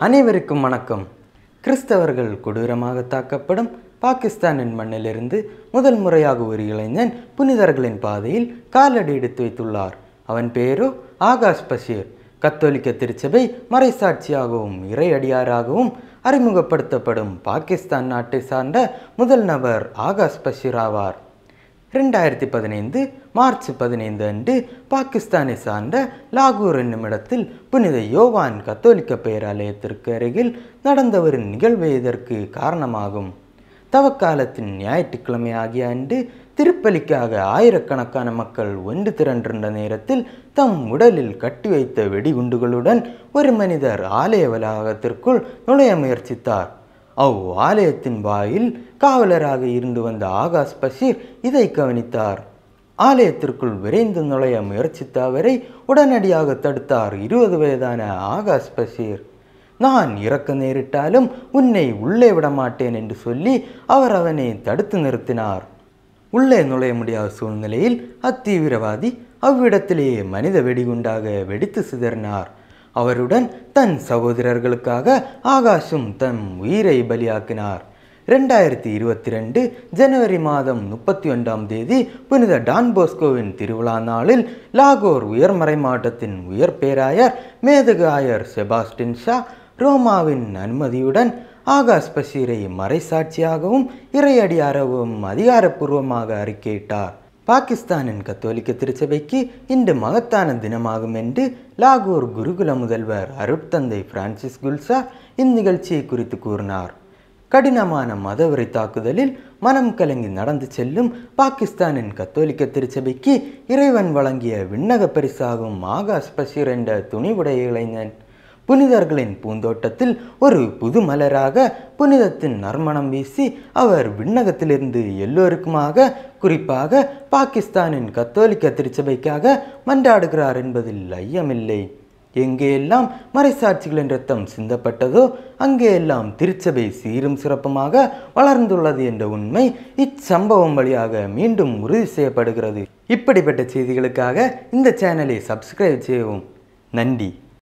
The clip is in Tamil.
அனைவருக்கும் வணக்கம் கிறிஸ்தவர்கள் கொடூரமாக தாக்கப்படும் பாகிஸ்தானின் மண்ணிலிருந்து முதல் முறையாக ஒரு இளைஞன் புனிதர்களின் பாதையில் காலடி எடுத்து வைத்துள்ளார் அவன் பேரோ ஆகாஷ் பஷீர் கத்தோலிக்க திருச்சபை மறைசாட்சியாகவும் இறையடியாராகவும் அறிமுகப்படுத்தப்படும் பாகிஸ்தான் நாட்டை சார்ந்த முதல் நபர் ஆகாஷ் பஷீர் ஆவார் ரெண்டாயிரத்தி பதினைந்து மார்ச் பதினைந்து அன்று பாகிஸ்தானை சார்ந்த லாகூர் என்னும் இடத்தில் புனித யோவான் கத்தோலிக்க பேராலயத்திற்கு அருகில் நடந்த ஒரு நிகழ்வு இதற்கு காரணமாகும் தவக்காலத்தின் ஞாயிற்றுக்கிழமை ஆகிய அன்று திருப்பலிக்காக ஆயிரக்கணக்கான மக்கள் ஒன்று திரண்டிருந்த நேரத்தில் தம் உடலில் கட்டி வைத்த வெடிகுண்டுகளுடன் ஒரு மனிதர் ஆலய வளாகத்திற்குள் நுழைய முயற்சித்தார் அவ் ஆலயத்தின் வாயில் காவலராக இருந்து வந்த ஆகாஷ் பஷீர் இதை கவனித்தார் ஆலயத்திற்குள் விரைந்து நுழைய முயற்சித்த அவரை உடனடியாக தடுத்தார் இருபது வயதான ஆகாஷ் பஷீர் நான் இறக்க நேரிட்டாலும் உன்னை உள்ளே விட மாட்டேன் என்று சொல்லி அவர் அவனை தடுத்து நிறுத்தினார் உள்ளே நுழைய முடியாத சூழ்நிலையில் அத்தீவிரவாதி அவ்விடத்திலேயே மனித வெடிகுண்டாக வெடித்து சிதறினார் அவருடன் தன் சகோதரர்களுக்காக ஆகாஷும் தன் உயிரை பலியாக்கினார் ரெண்டாயிரத்தி இருபத்தி ரெண்டு ஜனவரி மாதம் முப்பத்தி ஒன்றாம் தேதி புனித டான் போஸ்கோவின் திருவிழா நாளில் லாகோர் உயர்மறை மாவட்டத்தின் உயர் பேராயர் மேதகு ஆயர் செபாஸ்டின் ஷா ரோமாவின் அனுமதியுடன் ஆகாஷ் பஷீரை மறைசாட்சியாகவும் இறையடியாராகவும் அதிகாரப்பூர்வமாக அறிக்கையிட்டார் பாகிஸ்தானின் கத்தோலிக்க திருச்சபைக்கு இன்று மகத்தான தினமாகும் என்று லாகூர் குருகுல முதல்வர் அருட்தந்தை பிரான்சிஸ் குல்சா இந்நிகழ்ச்சியை குறித்து கூறினார் கடினமான மதவெறி தாக்குதலில் மனம் கலங்கி நடந்து செல்லும் பாகிஸ்தானின் கத்தோலிக்க திருச்சபைக்கு இறைவன் வழங்கிய விண்ணக பரிசாகும் ஆகாஷ் பஷீர் என்ற துணிவுடைய இளைஞன் புனிதர்களின் பூந்தோட்டத்தில் ஒரு புது மலராக புனிதத்தின் நறுமணம் வீசி அவர் விண்ணகத்திலிருந்து எல்லோருக்குமாக குறிப்பாக பாகிஸ்தானின் கத்தோலிக்க திருச்சபைக்காக மன்றாடுகிறார் என்பதில் ஐயமில்லை எங்கேயெல்லாம் மறைசாட்சிகளின் ரத்தம் சிந்தப்பட்டதோ அங்கேயெல்லாம் திருச்சபை சீரும் சிறப்புமாக வளர்ந்துள்ளது என்ற உண்மை இச்சம்பவம் வழியாக மீண்டும் உறுதி செய்யப்படுகிறது இப்படிப்பட்ட செய்திகளுக்காக இந்த சேனலை சப்ஸ்கிரைப் செய்யவும் நன்றி